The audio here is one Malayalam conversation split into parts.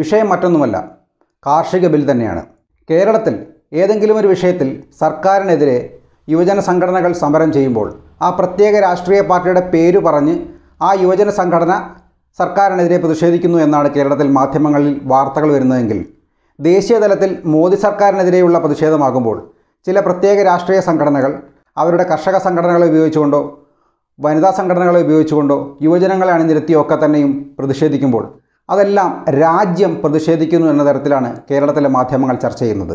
വിഷയം മറ്റൊന്നുമല്ല കാർഷിക ബിൽ തന്നെയാണ് കേരളത്തിൽ ഏതെങ്കിലും ഒരു വിഷയത്തിൽ സർക്കാരിനെതിരെ യുവജന സംഘടനകൾ സമരം ചെയ്യുമ്പോൾ ആ പ്രത്യേക രാഷ്ട്രീയ പാർട്ടിയുടെ പേര് പറഞ്ഞ് ആ യുവജന സംഘടന സർക്കാരിനെതിരെ പ്രതിഷേധിക്കുന്നു എന്നാണ് കേരളത്തിൽ മാധ്യമങ്ങളിൽ വാർത്തകൾ വരുന്നതെങ്കിൽ ദേശീയ തലത്തിൽ മോദി സർക്കാരിനെതിരെയുള്ള പ്രതിഷേധമാകുമ്പോൾ ചില പ്രത്യേക രാഷ്ട്രീയ സംഘടനകൾ അവരുടെ കർഷക സംഘടനകളെ ഉപയോഗിച്ചുകൊണ്ടോ വനിതാ സംഘടനകളെ ഉപയോഗിച്ചുകൊണ്ടോ യുവജനങ്ങളെ അണിനിരത്തിയോ ഒക്കെ തന്നെയും പ്രതിഷേധിക്കുമ്പോൾ അതെല്ലാം രാജ്യം പ്രതിഷേധിക്കുന്നു എന്ന തരത്തിലാണ് കേരളത്തിലെ മാധ്യമങ്ങൾ ചർച്ച ചെയ്യുന്നത്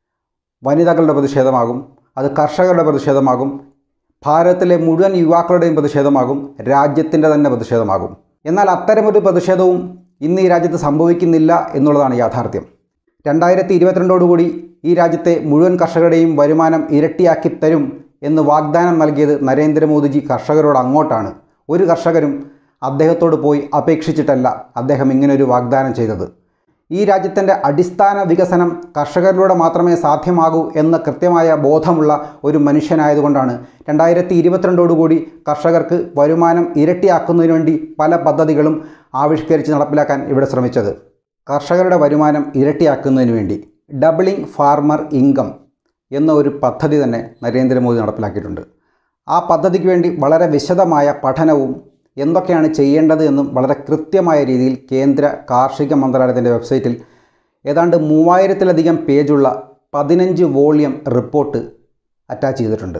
വനിതകളുടെ പ്രതിഷേധമാകും അത് കർഷകരുടെ പ്രതിഷേധമാകും ഭാരതത്തിലെ മുഴുവൻ യുവാക്കളുടെയും പ്രതിഷേധമാകും രാജ്യത്തിൻ്റെ തന്നെ പ്രതിഷേധമാകും എന്നാൽ അത്തരമൊരു പ്രതിഷേധവും ഇന്ന് ഈ രാജ്യത്ത് സംഭവിക്കുന്നില്ല എന്നുള്ളതാണ് യാഥാർത്ഥ്യം രണ്ടായിരത്തി ഇരുപത്തിരണ്ടോടുകൂടി ഈ രാജ്യത്തെ മുഴുവൻ കർഷകരുടെയും വരുമാനം ഇരട്ടിയാക്കി തരും എന്ന് വാഗ്ദാനം നൽകിയത് നരേന്ദ്രമോദിജി കർഷകരോട് അങ്ങോട്ടാണ് ഒരു കർഷകരും അദ്ദേഹത്തോട് പോയി അപേക്ഷിച്ചിട്ടല്ല അദ്ദേഹം ഇങ്ങനൊരു വാഗ്ദാനം ചെയ്തത് ഈ രാജ്യത്തിൻ്റെ അടിസ്ഥാന വികസനം കർഷകരിലൂടെ മാത്രമേ സാധ്യമാകൂ എന്ന കൃത്യമായ ബോധമുള്ള ഒരു മനുഷ്യനായതുകൊണ്ടാണ് രണ്ടായിരത്തി ഇരുപത്തിരണ്ടോടുകൂടി കർഷകർക്ക് വരുമാനം ഇരട്ടിയാക്കുന്നതിന് വേണ്ടി പല പദ്ധതികളും ആവിഷ്കരിച്ച് നടപ്പിലാക്കാൻ ഇവിടെ ശ്രമിച്ചത് കർഷകരുടെ വരുമാനം ഇരട്ടിയാക്കുന്നതിന് വേണ്ടി ഡബിളിംഗ് ഫാർമർ ഇൻകം എന്ന ഒരു പദ്ധതി തന്നെ നരേന്ദ്രമോദി നടപ്പിലാക്കിയിട്ടുണ്ട് ആ പദ്ധതിക്ക് വേണ്ടി വളരെ വിശദമായ പഠനവും എന്തൊക്കെയാണ് ചെയ്യേണ്ടത് എന്നും വളരെ കൃത്യമായ രീതിയിൽ കേന്ദ്ര കാർഷിക മന്ത്രാലയത്തിൻ്റെ വെബ്സൈറ്റിൽ ഏതാണ്ട് മൂവായിരത്തിലധികം പേജുള്ള പതിനഞ്ച് വോളിയം റിപ്പോർട്ട് അറ്റാച്ച് ചെയ്തിട്ടുണ്ട്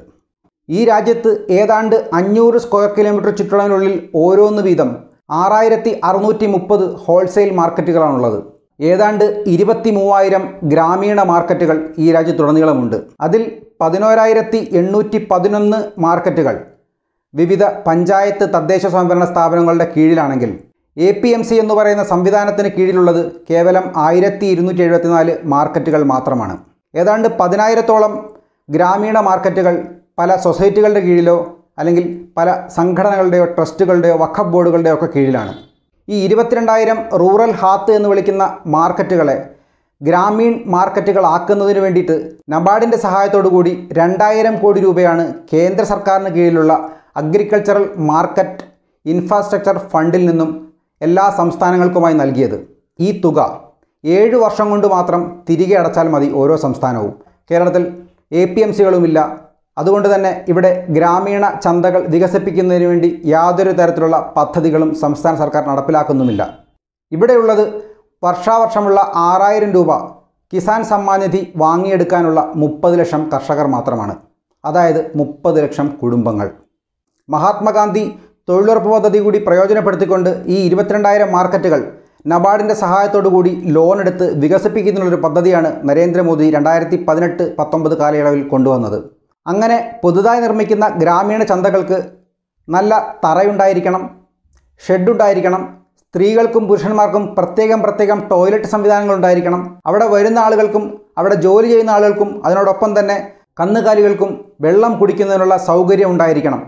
ഈ രാജ്യത്ത് ഏതാണ്ട് അഞ്ഞൂറ് സ്ക്വയർ കിലോമീറ്റർ ചുറ്റളവിനുള്ളിൽ ഓരോന്ന് വീതം ആറായിരത്തി അറുന്നൂറ്റി മുപ്പത് ഹോൾസെയിൽ മാർക്കറ്റുകളാണുള്ളത് ഏതാണ്ട് ഇരുപത്തി മൂവായിരം ഗ്രാമീണ മാർക്കറ്റുകൾ ഈ രാജ്യത്തുടനീളമുണ്ട് അതിൽ പതിനോരായിരത്തി എണ്ണൂറ്റി പതിനൊന്ന് മാർക്കറ്റുകൾ വിവിധ പഞ്ചായത്ത് തദ്ദേശ സ്വയംഭരണ സ്ഥാപനങ്ങളുടെ കീഴിലാണെങ്കിൽ എ പി എം സി എന്ന് പറയുന്ന സംവിധാനത്തിന് കീഴിലുള്ളത് കേവലം ആയിരത്തി ഇരുന്നൂറ്റി എഴുപത്തിനാല് മാർക്കറ്റുകൾ മാത്രമാണ് ഏതാണ്ട് പതിനായിരത്തോളം ഗ്രാമീണ മാർക്കറ്റുകൾ പല സൊസൈറ്റികളുടെ കീഴിലോ അല്ലെങ്കിൽ പല സംഘടനകളുടെയോ ട്രസ്റ്റുകളുടെയോ വഖഫ് ബോർഡുകളുടെയോ ഒക്കെ കീഴിലാണ് ഈ ഇരുപത്തിരണ്ടായിരം റൂറൽ ഹാത്ത് എന്ന് വിളിക്കുന്ന മാർക്കറ്റുകളെ ഗ്രാമീൺ മാർക്കറ്റുകൾ ആക്കുന്നതിന് വേണ്ടിയിട്ട് നബാർഡിൻ്റെ സഹായത്തോടു കൂടി രണ്ടായിരം കോടി രൂപയാണ് കേന്ദ്ര സർക്കാരിന് കീഴിലുള്ള അഗ്രികൾച്ചറൽ മാർക്കറ്റ് ഇൻഫ്രാസ്ട്രക്ചർ ഫണ്ടിൽ നിന്നും എല്ലാ സംസ്ഥാനങ്ങൾക്കുമായി നൽകിയത് ഈ തുക ഏഴ് വർഷം കൊണ്ട് മാത്രം തിരികെ അടച്ചാൽ മതി ഓരോ സംസ്ഥാനവും കേരളത്തിൽ എ പി എം സികളുമില്ല അതുകൊണ്ട് തന്നെ ഇവിടെ ഗ്രാമീണ ചന്തകൾ വികസിപ്പിക്കുന്നതിന് വേണ്ടി യാതൊരു തരത്തിലുള്ള പദ്ധതികളും സംസ്ഥാന സർക്കാർ നടപ്പിലാക്കുന്നുമില്ല ഇവിടെയുള്ളത് വർഷാവർഷമുള്ള ആറായിരം രൂപ കിസാൻ സമ്മാൻ നിധി വാങ്ങിയെടുക്കാനുള്ള മുപ്പത് ലക്ഷം കർഷകർ മാത്രമാണ് അതായത് മുപ്പത് ലക്ഷം കുടുംബങ്ങൾ മഹാത്മാഗാന്ധി തൊഴിലുറപ്പ് പദ്ധതി കൂടി പ്രയോജനപ്പെടുത്തിക്കൊണ്ട് ഈ ഇരുപത്തിരണ്ടായിരം മാർക്കറ്റുകൾ നബാർഡിൻ്റെ സഹായത്തോടു കൂടി ലോൺ എടുത്ത് വികസിപ്പിക്കുന്നതിനുള്ളൊരു പദ്ധതിയാണ് നരേന്ദ്രമോദി രണ്ടായിരത്തി പതിനെട്ട് പത്തൊമ്പത് കാലയളവിൽ കൊണ്ടുവന്നത് അങ്ങനെ പുതുതായി നിർമ്മിക്കുന്ന ഗ്രാമീണ ചന്തകൾക്ക് നല്ല തറയുണ്ടായിരിക്കണം ഷെഡുണ്ടായിരിക്കണം സ്ത്രീകൾക്കും പുരുഷന്മാർക്കും പ്രത്യേകം പ്രത്യേകം ടോയ്ലറ്റ് സംവിധാനങ്ങൾ ഉണ്ടായിരിക്കണം അവിടെ വരുന്ന ആളുകൾക്കും അവിടെ ജോലി ചെയ്യുന്ന ആളുകൾക്കും അതിനോടൊപ്പം തന്നെ കന്നുകാലികൾക്കും വെള്ളം കുടിക്കുന്നതിനുള്ള സൗകര്യം ഉണ്ടായിരിക്കണം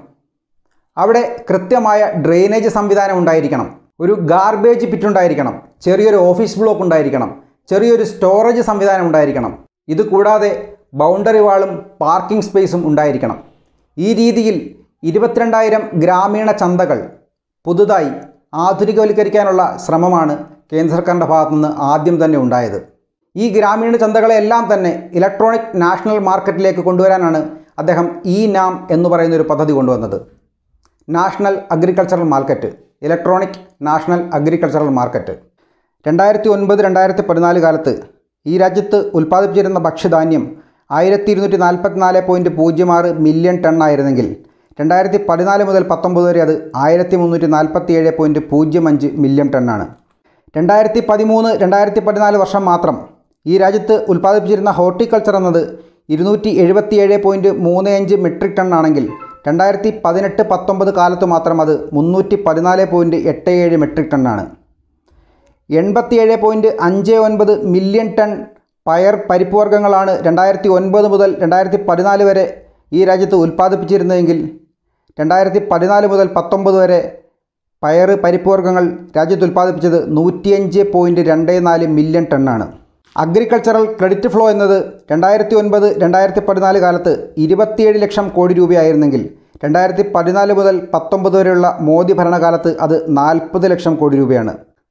അവിടെ കൃത്യമായ ഡ്രെയിനേജ് സംവിധാനം ഉണ്ടായിരിക്കണം ഒരു ഗാർബേജ് പിറ്റ് ഉണ്ടായിരിക്കണം ചെറിയൊരു ഓഫീസ് ബ്ലോക്ക് ഉണ്ടായിരിക്കണം ചെറിയൊരു സ്റ്റോറേജ് സംവിധാനം ഉണ്ടായിരിക്കണം ഇത് കൂടാതെ ബൗണ്ടറി വാളും പാർക്കിംഗ് സ്പേസും ഉണ്ടായിരിക്കണം ഈ രീതിയിൽ ഇരുപത്തിരണ്ടായിരം ഗ്രാമീണ ചന്തകൾ പുതുതായി ആധുനികവൽക്കരിക്കാനുള്ള ശ്രമമാണ് കേന്ദ്ര സർക്കാരിൻ്റെ ഭാഗത്തുനിന്ന് ആദ്യം തന്നെ ഉണ്ടായത് ഈ ഗ്രാമീണ ചന്തകളെല്ലാം തന്നെ ഇലക്ട്രോണിക് നാഷണൽ മാർക്കറ്റിലേക്ക് കൊണ്ടുവരാനാണ് അദ്ദേഹം ഇ നാം എന്ന് പറയുന്ന ഒരു പദ്ധതി കൊണ്ടുവന്നത് national agricultural market electronic national agricultural market രണ്ടായിരത്തി ഒൻപത് രണ്ടായിരത്തി പതിനാല് കാലത്ത് ഈ രാജ്യത്ത് ഉൽപ്പാദിപ്പിച്ചിരുന്ന ഭക്ഷ്യധാന്യം ആയിരത്തി ഇരുന്നൂറ്റി നാൽപ്പത്തിനാല് പോയിൻറ്റ് പൂജ്യം ആറ് മില്യൺ ടൺ ആയിരുന്നെങ്കിൽ രണ്ടായിരത്തി പതിനാല് മുതൽ പത്തൊമ്പത് വരെ അത് ആയിരത്തി മുന്നൂറ്റി നാൽപ്പത്തി ഏഴ് പോയിൻറ്റ് പൂജ്യം അഞ്ച് മില്യൺ ടണ്ണാണ് രണ്ടായിരത്തി പതിമൂന്ന് രണ്ടായിരത്തി പതിനാല് വർഷം മാത്രം ഈ രാജ്യത്ത് ഉൽപ്പാദിപ്പിച്ചിരുന്ന ഹോർട്ടിക്കൾച്ചർ എന്നത് ഇരുന്നൂറ്റി എഴുപത്തിയേഴ് പോയിൻറ്റ് മൂന്ന് അഞ്ച് മെട്രിക് ടൺ ആണെങ്കിൽ രണ്ടായിരത്തി പതിനെട്ട് പത്തൊമ്പത് കാലത്ത് മാത്രം അത് മുന്നൂറ്റി പതിനാല് പോയിൻറ്റ് എട്ട് ഏഴ് മെട്രിക് ടണ്ണാണ് എൺപത്തിയേഴ് പോയിൻറ്റ് അഞ്ച് ഒൻപത് മില്യൺ ടൺ പയർ പരിപ്പ് വർഗ്ഗങ്ങളാണ് രണ്ടായിരത്തി ഒൻപത് മുതൽ രണ്ടായിരത്തി പതിനാല് വരെ ഈ രാജ്യത്ത് ഉൽപ്പാദിപ്പിച്ചിരുന്നതെങ്കിൽ രണ്ടായിരത്തി പതിനാല് മുതൽ പത്തൊമ്പത് വരെ പയർ പരിപ്പ് വർഗ്ഗങ്ങൾ രാജ്യത്ത് ഉൽപ്പാദിപ്പിച്ചത് നൂറ്റിയഞ്ച് പോയിൻറ്റ് രണ്ട് നാല് മില്യൺ ടണ്ണാണ് അഗ്രികൾച്ചറൽ ക്രെഡിറ്റ് ഫ്ലോ എന്നത് രണ്ടായിരത്തി ഒൻപത് രണ്ടായിരത്തി പതിനാല് കാലത്ത് ഇരുപത്തിയേഴ് ലക്ഷം കോടി രൂപയായിരുന്നെങ്കിൽ രണ്ടായിരത്തി പതിനാല് മുതൽ പത്തൊമ്പത് വരെയുള്ള മോദി ഭരണകാലത്ത് അത് നാൽപ്പത് ലക്ഷം കോടി രൂപയാണ്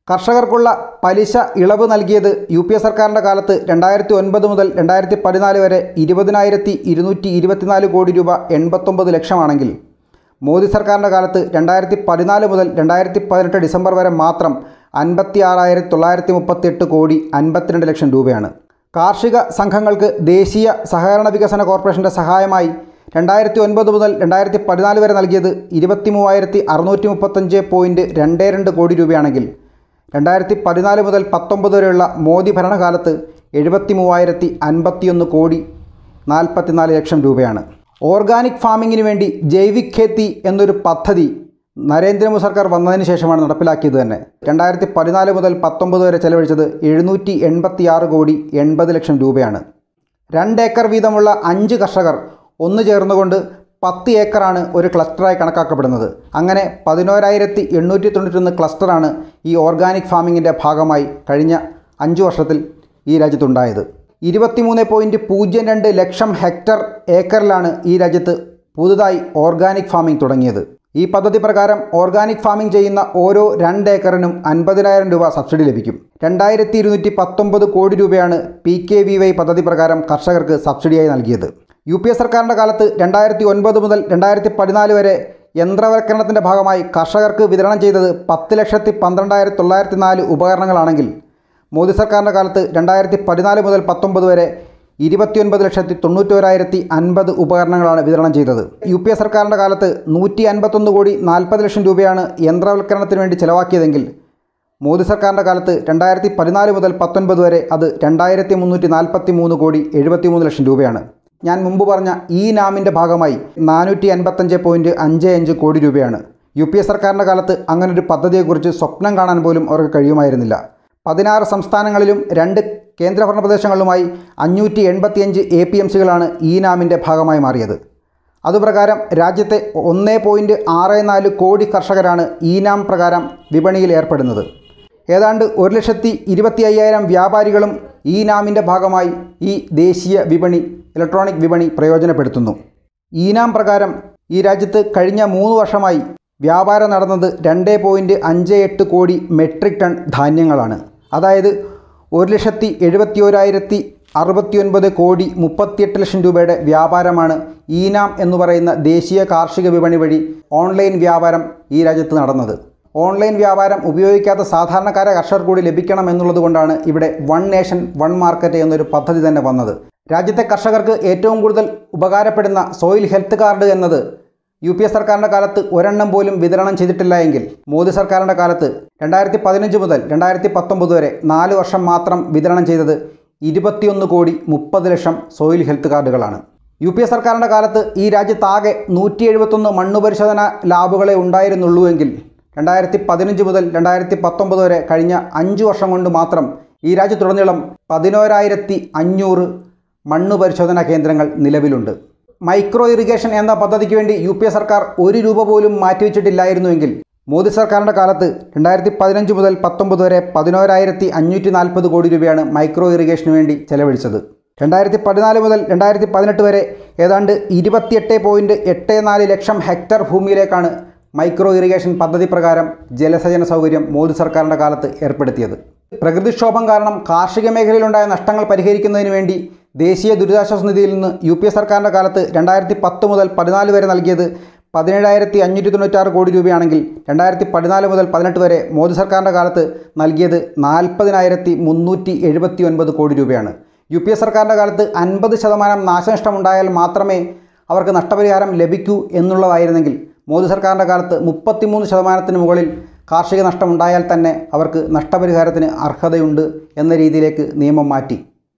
കർഷകർക്കുള്ള പലിശ ഇളവ് നൽകിയത് യു പി എ സർക്കാരിൻ്റെ കാലത്ത് രണ്ടായിരത്തി ഒൻപത് മുതൽ രണ്ടായിരത്തി പതിനാല് വരെ ഇരുപതിനായിരത്തി ഇരുന്നൂറ്റി ഇരുപത്തിനാല് കോടി രൂപ എൺപത്തൊമ്പത് ലക്ഷമാണെങ്കിൽ മോദി സർക്കാരിൻ്റെ കാലത്ത് രണ്ടായിരത്തി പതിനാല് മുതൽ രണ്ടായിരത്തി പതിനെട്ട് ഡിസംബർ വരെ മാത്രം അൻപത്തി ആറായിരത്തി തൊള്ളായിരത്തി മുപ്പത്തിയെട്ട് കോടി അൻപത്തിരണ്ട് ലക്ഷം രൂപയാണ് കാർഷിക സംഘങ്ങൾക്ക് ദേശീയ സഹകരണ വികസന കോർപ്പറേഷൻ്റെ സഹായമായി രണ്ടായിരത്തി ഒൻപത് മുതൽ രണ്ടായിരത്തി പതിനാല് വരെ നൽകിയത് ഇരുപത്തി മൂവായിരത്തി അറുന്നൂറ്റി മുപ്പത്തഞ്ച് പോയിൻറ്റ് രണ്ട് രണ്ട് കോടി രൂപയാണെങ്കിൽ രണ്ടായിരത്തി പതിനാല് മുതൽ പത്തൊമ്പത് വരെയുള്ള മോദി ഭരണകാലത്ത് എഴുപത്തി മൂവായിരത്തി അൻപത്തിയൊന്ന് കോടി നാൽപ്പത്തിനാല് ലക്ഷം രൂപയാണ് ഓർഗാനിക് ഫാമിങ്ങിന് വേണ്ടി ജൈവിക് ഖേത്തി എന്നൊരു പദ്ധതി നരേന്ദ്രമോദി സർക്കാർ വന്നതിന് ശേഷമാണ് നടപ്പിലാക്കിയത് തന്നെ രണ്ടായിരത്തി പതിനാല് മുതൽ പത്തൊമ്പത് വരെ ചെലവഴിച്ചത് എഴുന്നൂറ്റി എൺപത്തി ആറ് കോടി എൺപത് ലക്ഷം രൂപയാണ് രണ്ട് ഏക്കർ വീതമുള്ള അഞ്ച് കർഷകർ ഒന്ന് ചേർന്നുകൊണ്ട് പത്ത് ഏക്കറാണ് ഒരു ക്ലസ്റ്ററായി കണക്കാക്കപ്പെടുന്നത് അങ്ങനെ പതിനോരായിരത്തി എണ്ണൂറ്റി തൊണ്ണൂറ്റൊന്ന് ക്ലസ്റ്ററാണ് ഈ ഓർഗാനിക് ഫാമിങ്ങിൻ്റെ ഭാഗമായി കഴിഞ്ഞ അഞ്ച് വർഷത്തിൽ ഈ രാജ്യത്തുണ്ടായത് ഇരുപത്തിമൂന്ന് പോയിൻറ്റ് പൂജ്യം രണ്ട് ലക്ഷം ഹെക്ടർ ഏക്കറിലാണ് ഈ രാജ്യത്ത് പുതുതായി ഓർഗാനിക് ഫാമിംഗ് തുടങ്ങിയത് ഈ പദ്ധതി പ്രകാരം ഓർഗാനിക് ഫാമിംഗ് ചെയ്യുന്ന ഓരോ രണ്ട് ഏക്കറിനും അൻപതിനായിരം രൂപ സബ്സിഡി ലഭിക്കും രണ്ടായിരത്തി ഇരുന്നൂറ്റി പത്തൊമ്പത് കോടി രൂപയാണ് പി കെ വി വൈ പദ്ധതി പ്രകാരം കർഷകർക്ക് സബ്സിഡിയായി നൽകിയത് യു പി എ സർക്കാരിൻ്റെ കാലത്ത് രണ്ടായിരത്തി ഒൻപത് മുതൽ രണ്ടായിരത്തി പതിനാല് വരെ യന്ത്രവൽക്കരണത്തിൻ്റെ ഭാഗമായി കർഷകർക്ക് വിതരണം ചെയ്തത് പത്ത് ലക്ഷത്തി പന്ത്രണ്ടായിരത്തി തൊള്ളായിരത്തി നാല് ഉപകരണങ്ങളാണെങ്കിൽ മോദി സർക്കാരിൻ്റെ കാലത്ത് രണ്ടായിരത്തി പതിനാല് മുതൽ പത്തൊമ്പത് വരെ ഇരുപത്തിയൊൻപത് ലക്ഷത്തി തൊണ്ണൂറ്റോരായിരത്തി അൻപത് ഉപകരണങ്ങളാണ് വിതരണം ചെയ്തത് യു പി എ സർക്കാരിൻ്റെ കാലത്ത് നൂറ്റി അൻപത്തൊന്ന് കോടി നാൽപ്പത് ലക്ഷം രൂപയാണ് യന്ത്രവൽക്കരണത്തിന് വേണ്ടി ചെലവാക്കിയതെങ്കിൽ മോദി സർക്കാരിൻ്റെ കാലത്ത് രണ്ടായിരത്തി പതിനാല് മുതൽ പത്തൊൻപത് വരെ അത് രണ്ടായിരത്തി മുന്നൂറ്റി നാൽപ്പത്തി മൂന്ന് കോടി എഴുപത്തി മൂന്ന് ലക്ഷം രൂപയാണ് ഞാൻ മുമ്പ് പറഞ്ഞ ഈ നാമിൻ്റെ ഭാഗമായി നാനൂറ്റി അൻപത്തഞ്ച് പോയിൻറ്റ് അഞ്ച് അഞ്ച് കോടി രൂപയാണ് യു പി എ സർക്കാരിൻ്റെ കാലത്ത് അങ്ങനൊരു പദ്ധതിയെക്കുറിച്ച് സ്വപ്നം കാണാൻ പോലും അവർക്ക് കഴിയുമായിരുന്നില്ല പതിനാറ് സംസ്ഥാനങ്ങളിലും രണ്ട് കേന്ദ്രഭരണ പ്രദേശങ്ങളിലുമായി അഞ്ഞൂറ്റി എൺപത്തിയഞ്ച് എ പി എം സികളാണ് ഈ നാമിൻ്റെ ഭാഗമായി മാറിയത് അതുപ്രകാരം രാജ്യത്തെ ഒന്ന് പോയിൻറ്റ് ആറ് നാല് കോടി കർഷകരാണ് ഈ നാം പ്രകാരം വിപണിയിൽ ഏർപ്പെടുന്നത് ഏതാണ്ട് ഒരു ലക്ഷത്തി ഇരുപത്തി അയ്യായിരം വ്യാപാരികളും ഈ നാമിൻ്റെ ഭാഗമായി ഈ ദേശീയ വിപണി ഇലക്ട്രോണിക് വിപണി പ്രയോജനപ്പെടുത്തുന്നു ഈ നാം പ്രകാരം ഈ രാജ്യത്ത് കഴിഞ്ഞ മൂന്ന് വർഷമായി വ്യാപാരം നടന്നത് രണ്ട് പോയിൻറ്റ് അഞ്ച് എട്ട് കോടി മെട്രിക് ടൺ ധാന്യങ്ങളാണ് അതായത് ഒരു ലക്ഷത്തി എഴുപത്തി ഒരായിരത്തി അറുപത്തിയൊൻപത് കോടി മുപ്പത്തിയെട്ട് ലക്ഷം രൂപയുടെ വ്യാപാരമാണ് ഈനാം എന്ന് പറയുന്ന ദേശീയ കാർഷിക വിപണി വഴി ഓൺലൈൻ വ്യാപാരം ഈ രാജ്യത്ത് നടന്നത് ഓൺലൈൻ വ്യാപാരം ഉപയോഗിക്കാത്ത സാധാരണക്കാരെ കർഷകർ കൂടി ലഭിക്കണം എന്നുള്ളത് കൊണ്ടാണ് ഇവിടെ വൺ നേഷൻ വൺ മാർക്കറ്റ് എന്നൊരു പദ്ധതി തന്നെ വന്നത് രാജ്യത്തെ കർഷകർക്ക് ഏറ്റവും കൂടുതൽ ഉപകാരപ്പെടുന്ന സോയിൽ ഹെൽത്ത് കാർഡ് എന്നത് യു പി എ സർക്കാരിൻ്റെ കാലത്ത് ഒരെണ്ണം പോലും വിതരണം ചെയ്തിട്ടില്ല എങ്കിൽ മോദി സർക്കാരിൻ്റെ കാലത്ത് രണ്ടായിരത്തി പതിനഞ്ച് മുതൽ രണ്ടായിരത്തി പത്തൊമ്പത് വരെ നാല് വർഷം മാത്രം വിതരണം ചെയ്തത് ഇരുപത്തിയൊന്ന് കോടി മുപ്പത് ലക്ഷം സോയിൽ ഹെൽത്ത് കാർഡുകളാണ് യു പി എ സർക്കാരിൻ്റെ കാലത്ത് ഈ രാജ്യത്താകെ നൂറ്റി എഴുപത്തൊന്ന് മണ്ണ് പരിശോധന ലാബുകളെ ഉണ്ടായിരുന്നുള്ളൂ എങ്കിൽ രണ്ടായിരത്തി പതിനഞ്ച് മുതൽ രണ്ടായിരത്തി പത്തൊമ്പത് വരെ കഴിഞ്ഞ അഞ്ച് വർഷം കൊണ്ട് മാത്രം ഈ രാജ്യത്തുടനീളം പതിനോരായിരത്തി അഞ്ഞൂറ് മണ്ണ് പരിശോധനാ കേന്ദ്രങ്ങൾ നിലവിലുണ്ട് മൈക്രോ ഇറിഗേഷൻ എന്ന പദ്ധതിക്ക് വേണ്ടി യു പി എ സർക്കാർ ഒരു രൂപ പോലും മാറ്റിവെച്ചിട്ടില്ലായിരുന്നുവെങ്കിൽ മോദി സർക്കാരിൻ്റെ കാലത്ത് രണ്ടായിരത്തി പതിനഞ്ച് മുതൽ പത്തൊമ്പത് വരെ പതിനോരായിരത്തി അഞ്ഞൂറ്റി നാൽപ്പത് കോടി രൂപയാണ് മൈക്രോ ഇറിഗേഷന് വേണ്ടി ചെലവഴിച്ചത് രണ്ടായിരത്തി പതിനാല് മുതൽ രണ്ടായിരത്തി പതിനെട്ട് വരെ ഏതാണ്ട് ഇരുപത്തിയെട്ട് പോയിൻറ്റ് എട്ട് നാല് ലക്ഷം ഹെക്ടർ ഭൂമിയിലേക്കാണ് മൈക്രോ ഇറിഗേഷൻ പദ്ധതി പ്രകാരം ജലസേചന സൗകര്യം മോദി സർക്കാരിൻ്റെ കാലത്ത് ഏർപ്പെടുത്തിയത് പ്രകൃതിക്ഷോഭം കാരണം കാർഷിക മേഖലയിലുണ്ടായ നഷ്ടങ്ങൾ പരിഹരിക്കുന്നതിന് വേണ്ടി ദേശീയ ദുരിതാശ്വാസ നിധിയിൽ നിന്ന് യു പി എ സർക്കാരിൻ്റെ കാലത്ത് രണ്ടായിരത്തി പത്ത് മുതൽ പതിനാല് വരെ നൽകിയത് പതിനേഴായിരത്തി അഞ്ഞൂറ്റി തൊണ്ണൂറ്റാറ് കോടി രൂപയാണെങ്കിൽ രണ്ടായിരത്തി പതിനാല് മുതൽ പതിനെട്ട് വരെ മോദി സർക്കാരിൻ്റെ കാലത്ത് നൽകിയത് നാൽപ്പതിനായിരത്തി മുന്നൂറ്റി എഴുപത്തി ഒൻപത് കോടി രൂപയാണ് യു പി എ സർക്കാരിൻ്റെ കാലത്ത് അൻപത് ശതമാനം നാശനഷ്ടമുണ്ടായാൽ മാത്രമേ അവർക്ക് നഷ്ടപരിഹാരം ലഭിക്കൂ എന്നുള്ളതായിരുന്നെങ്കിൽ മോദി സർക്കാരിൻ്റെ കാലത്ത് മുപ്പത്തിമൂന്ന് ശതമാനത്തിന് മുകളിൽ കാർഷിക നഷ്ടമുണ്ടായാൽ തന്നെ അവർക്ക് നഷ്ടപരിഹാരത്തിന് അർഹതയുണ്ട് എന്ന രീതിയിലേക്ക് നിയമം മാറ്റി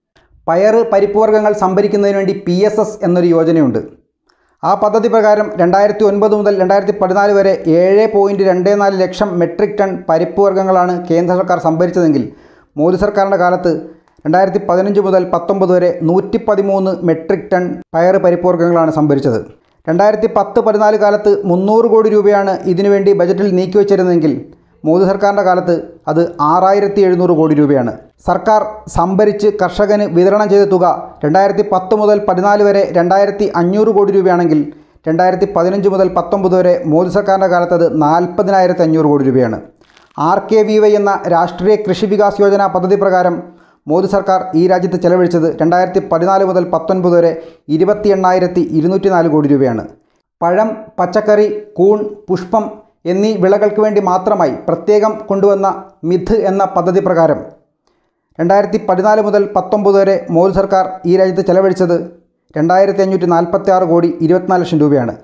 പയറ് പരിപ്പ് വർഗ്ഗങ്ങൾ സംഭരിക്കുന്നതിന് വേണ്ടി പി എസ് എസ് എന്നൊരു യോജനയുണ്ട് ആ പദ്ധതി പ്രകാരം രണ്ടായിരത്തി ഒൻപത് മുതൽ രണ്ടായിരത്തി പതിനാല് വരെ ഏഴ് പോയിൻറ്റ് രണ്ട് നാല് ലക്ഷം മെട്രിക് ടൺ പരിപ്പ് വർഗ്ഗങ്ങളാണ് കേന്ദ്ര സർക്കാർ സംഭരിച്ചതെങ്കിൽ മോദി സർക്കാരിൻ്റെ കാലത്ത് രണ്ടായിരത്തി പതിനഞ്ച് മുതൽ പത്തൊമ്പത് വരെ നൂറ്റി പതിമൂന്ന് മെട്രിക് ടൺ പയറ് പരിപ്പ് വർഗ്ഗങ്ങളാണ് സംഭരിച്ചത് രണ്ടായിരത്തി പത്ത് പതിനാല് കാലത്ത് മുന്നൂറ് കോടി രൂപയാണ് ഇതിനുവേണ്ടി ബജറ്റിൽ നീക്കിവച്ചിരുന്നതെങ്കിൽ മോദി സർക്കാരിൻ്റെ കാലത്ത് അത് ആറായിരത്തി എഴുന്നൂറ് കോടി രൂപയാണ് സർക്കാർ സംഭരിച്ച് കർഷകന് വിതരണം ചെയ്ത തുക രണ്ടായിരത്തി പത്ത് മുതൽ പതിനാല് വരെ രണ്ടായിരത്തി അഞ്ഞൂറ് കോടി രൂപയാണെങ്കിൽ രണ്ടായിരത്തി പതിനഞ്ച് മുതൽ പത്തൊമ്പത് വരെ മോദി സർക്കാരിൻ്റെ കാലത്ത് അത് നാൽപ്പതിനായിരത്തി അഞ്ഞൂറ് കോടി രൂപയാണ് ആർ കെ വി വൈ എന്ന രാഷ്ട്രീയ കൃഷി വികാസ് യോജന പദ്ധതി പ്രകാരം മോദി സർക്കാർ ഈ രാജ്യത്ത് ചെലവഴിച്ചത് രണ്ടായിരത്തി പതിനാല് മുതൽ പത്തൊൻപത് വരെ ഇരുപത്തി എണ്ണായിരത്തി ഇരുന്നൂറ്റി നാല് കോടി രൂപയാണ് പഴം പച്ചക്കറി കൂൺ പുഷ്പം എന്നീ വിളകൾക്ക് വേണ്ടി മാത്രമായി പ്രത്യേകം കൊണ്ടുവന്ന മിഥ് എന്ന പദ്ധതി പ്രകാരം രണ്ടായിരത്തി പതിനാല് മുതൽ പത്തൊമ്പത് വരെ മോദി സർക്കാർ ഈ രാജ്യത്ത് ചെലവഴിച്ചത് രണ്ടായിരത്തി അഞ്ഞൂറ്റി നാൽപ്പത്തി ആറ് കോടി ഇരുപത്തിനാല് ലക്ഷം രൂപയാണ്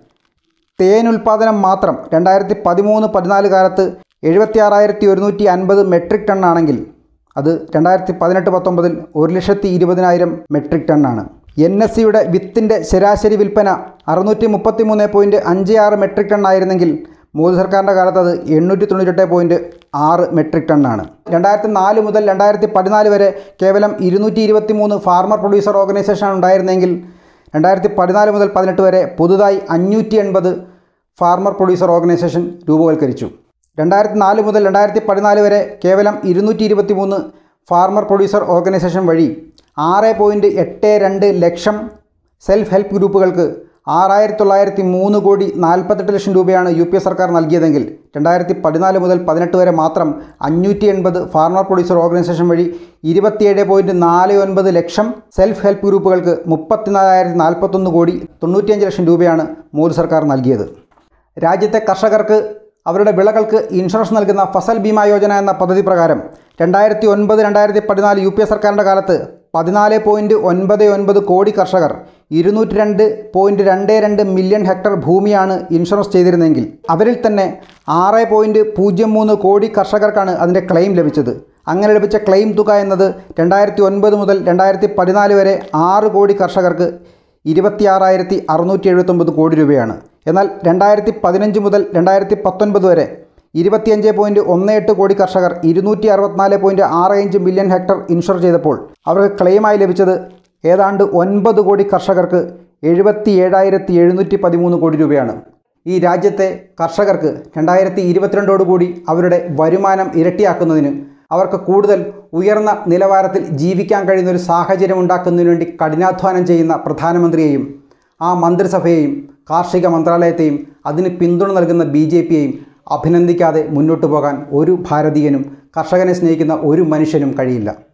തേൻ ഉൽപ്പാദനം മാത്രം രണ്ടായിരത്തി പതിമൂന്ന് പതിനാല് കാലത്ത് എഴുപത്തി ആറായിരത്തി ഒരുന്നൂറ്റി അൻപത് മെട്രിക് ടൺ ആണെങ്കിൽ അത് രണ്ടായിരത്തി പതിനെട്ട് പത്തൊമ്പതിൽ ഒരു ലക്ഷത്തി ഇരുപതിനായിരം മെട്രിക് ടണ്ണാണ് എൻ എസ് സിയുടെ വിത്തിൻ്റെ ശരാശരി വിൽപ്പന അറുന്നൂറ്റി മുപ്പത്തി മൂന്ന് പോയിൻറ്റ് അഞ്ച് ആറ് മെട്രിക് ടൺ ആയിരുന്നെങ്കിൽ മോദി സർക്കാരിൻ്റെ കാലത്ത് അത് എണ്ണൂറ്റി തൊണ്ണൂറ്റെട്ട് പോയിൻറ്റ് ആറ് മെട്രിക് ടണ്ണാണ് രണ്ടായിരത്തി നാല് മുതൽ രണ്ടായിരത്തി പതിനാല് വരെ കേവലം ഇരുന്നൂറ്റി ഇരുപത്തി മൂന്ന് ഫാർമർ പ്രൊഡ്യൂസർ ഓർഗനൈസേഷനാണ് ഉണ്ടായിരുന്നെങ്കിൽ രണ്ടായിരത്തി പതിനാല് മുതൽ പതിനെട്ട് വരെ പുതുതായി അഞ്ഞൂറ്റി എൺപത് ഫാർമർ പ്രൊഡ്യൂസർ ഓർഗനൈസേഷൻ രൂപവൽക്കരിച്ചു രണ്ടായിരത്തി നാല് മുതൽ രണ്ടായിരത്തി പതിനാല് വരെ കേവലം ഇരുന്നൂറ്റി ഇരുപത്തി മൂന്ന് ഫാർമർ പ്രൊഡ്യൂസർ ഓർഗനൈസേഷൻ വഴി ആറ് പോയിൻറ്റ് എട്ട് രണ്ട് ലക്ഷം സെൽഫ് ഹെൽപ്പ് ഗ്രൂപ്പുകൾക്ക് ആറായിരത്തി തൊള്ളായിരത്തി മൂന്ന് കോടി നാൽപ്പത്തെട്ട് ലക്ഷം രൂപയാണ് യു പി എ സർക്കാർ നൽകിയതെങ്കിൽ രണ്ടായിരത്തി പതിനാല് മുതൽ പതിനെട്ട് വരെ മാത്രം അഞ്ഞൂറ്റി എൺപത് ഫാർമർ പ്രൊഡ്യൂസർ ഓർഗനൈസേഷൻ വഴി ഇരുപത്തിയേഴ് പോയിൻറ്റ് നാല് ഒൻപത് ലക്ഷം സെൽഫ് ഹെൽപ്പ് ഗ്രൂപ്പുകൾക്ക് മുപ്പത്തിനാലായിരത്തി നാൽപ്പത്തൊന്ന് കോടി തൊണ്ണൂറ്റിയഞ്ച് ലക്ഷം രൂപയാണ് മോദി സർക്കാർ നൽകിയത് രാജ്യത്തെ കർഷകർക്ക് അവരുടെ വിളകൾക്ക് ഇൻഷുറൻസ് നൽകുന്ന ഫസൽ ബീമാ യോജന എന്ന പദ്ധതി പ്രകാരം രണ്ടായിരത്തി ഒൻപത് രണ്ടായിരത്തി പതിനാല് യു പി എ സർക്കാരിൻ്റെ കാലത്ത് പതിനാല് പോയിൻറ്റ് ഒൻപത് ഒൻപത് കോടി കർഷകർ ഇരുന്നൂറ്റി രണ്ട് പോയിൻറ്റ് രണ്ട് രണ്ട് മില്യൺ ഹെക്ടർ ഭൂമിയാണ് ഇൻഷുറൻസ് ചെയ്തിരുന്നെങ്കിൽ അവരിൽ തന്നെ ആറ് പോയിൻറ്റ് പൂജ്യം മൂന്ന് കോടി കർഷകർക്കാണ് അതിൻ്റെ ക്ലെയിം ലഭിച്ചത് അങ്ങനെ ലഭിച്ച ക്ലെയിം തുക എന്നത് രണ്ടായിരത്തി ഒൻപത് മുതൽ രണ്ടായിരത്തി പതിനാല് വരെ ആറ് കോടി കർഷകർക്ക് ഇരുപത്തിയാറായിരത്തി അറുന്നൂറ്റി എഴുപത്തൊമ്പത് കോടി രൂപയാണ് എന്നാൽ രണ്ടായിരത്തി പതിനഞ്ച് മുതൽ രണ്ടായിരത്തി പത്തൊൻപത് വരെ ഇരുപത്തിയഞ്ച് പോയിൻറ്റ് ഒന്ന് എട്ട് കോടി കർഷകർ ഇരുന്നൂറ്റി അറുപത്തിനാല് പോയിൻറ്റ് ആറ് അഞ്ച് മില്യൺ ഹെക്ടർ ഇൻഷുർ ചെയ്തപ്പോൾ അവർക്ക് ക്ലെയിമായി ലഭിച്ചത് ഏതാണ്ട് ഒൻപത് കോടി കർഷകർക്ക് എഴുപത്തി ഏഴായിരത്തി എഴുന്നൂറ്റി പതിമൂന്ന് കോടി രൂപയാണ് ഈ രാജ്യത്തെ കർഷകർക്ക് രണ്ടായിരത്തി ഇരുപത്തിരണ്ടോടുകൂടി അവരുടെ വരുമാനം ഇരട്ടിയാക്കുന്നതിന് അവർക്ക് കൂടുതൽ ഉയർന്ന നിലവാരത്തിൽ ജീവിക്കാൻ കഴിയുന്ന ഒരു സാഹചര്യം ഉണ്ടാക്കുന്നതിന് വേണ്ടി കഠിനാധ്വാനം ചെയ്യുന്ന പ്രധാനമന്ത്രിയെയും ആ മന്ത്രിസഭയെയും കാർഷിക മന്ത്രാലയത്തെയും അതിന് പിന്തുണ നൽകുന്ന ബി ജെ പിയെയും അഭിനന്ദിക്കാതെ മുന്നോട്ട് പോകാൻ ഒരു ഭാരതീയനും കർഷകനെ സ്നേഹിക്കുന്ന ഒരു മനുഷ്യനും കഴിയില്ല